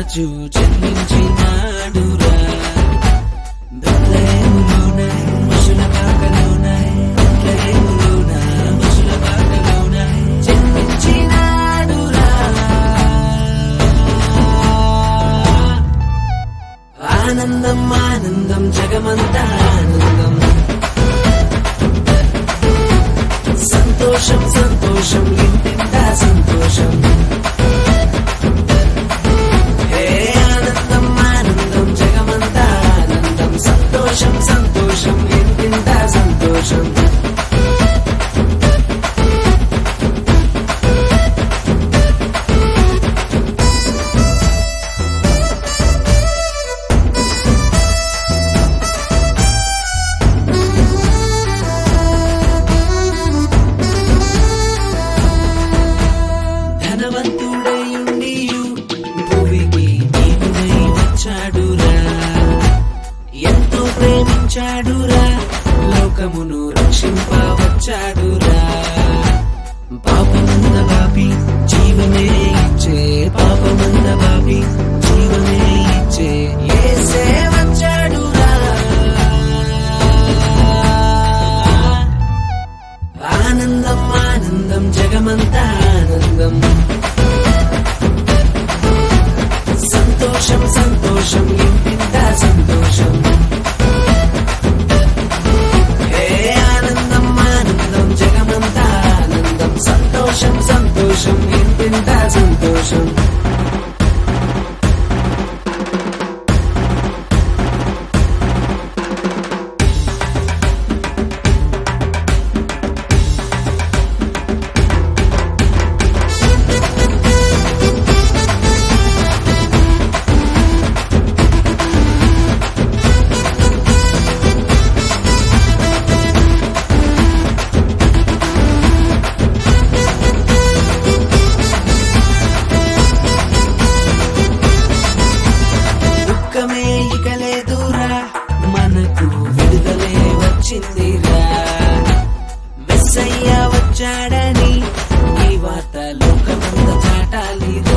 రాజు జన్మించినాడురా బెత్లెహేములోన పశుల పాకలోన బెత్లెహేములోన పశుల పాకలోన జన్మించినాడురా ఆనందం ఆనందం జగమంతా ఆనందం సంతోషం సంతోషం ఇంటింటా సంతోషం హే ఆనందం ఆనందం జగమంతా ఆనందం సంతోషం సంతోషం ఇంటింటా సంతోషం ధనవంతుడై ఉండియు భూమికి నీవునై వచ్చాడురా ఎంతో ప్రేమించాడురా లోకమును రక్షింప వచ్చాడురా పాపమంద బాపి జీవమే ఇచ్చే పాపమంద బాపి జీవమే ఇచ్చే యేసే వచ్చాడురా ఆనందం ఆనందం జగమంతా ఆనందం సంతోషం సంతోషం ఇంటింటా సంతోషం హే ఆనందం ఆనందం జగమంతా ఆనందం సంతోషం సంతోషం ఇంటింటా సంతోషం దుఃఖమే ఇక లేదురా మనకు విడుదలే వచ్చిందిరా మెస్సయ్య వచ్చాడని ఈ వార్త లోకమంత చాటాలిరా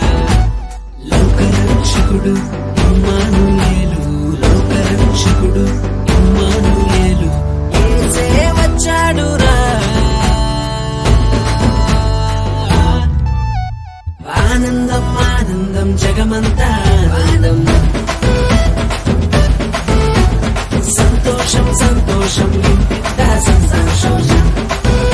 లోకరక్షకుడు ఇమ్మానుయేలు లోకరక్షకుడు ఇమ్మానుయేలు యేసే వచ్చాడురా ఆనందం ఆనందం జగమంతా ఆనందం సంతోషం సంతోషం ఇంటింటా సంతోషం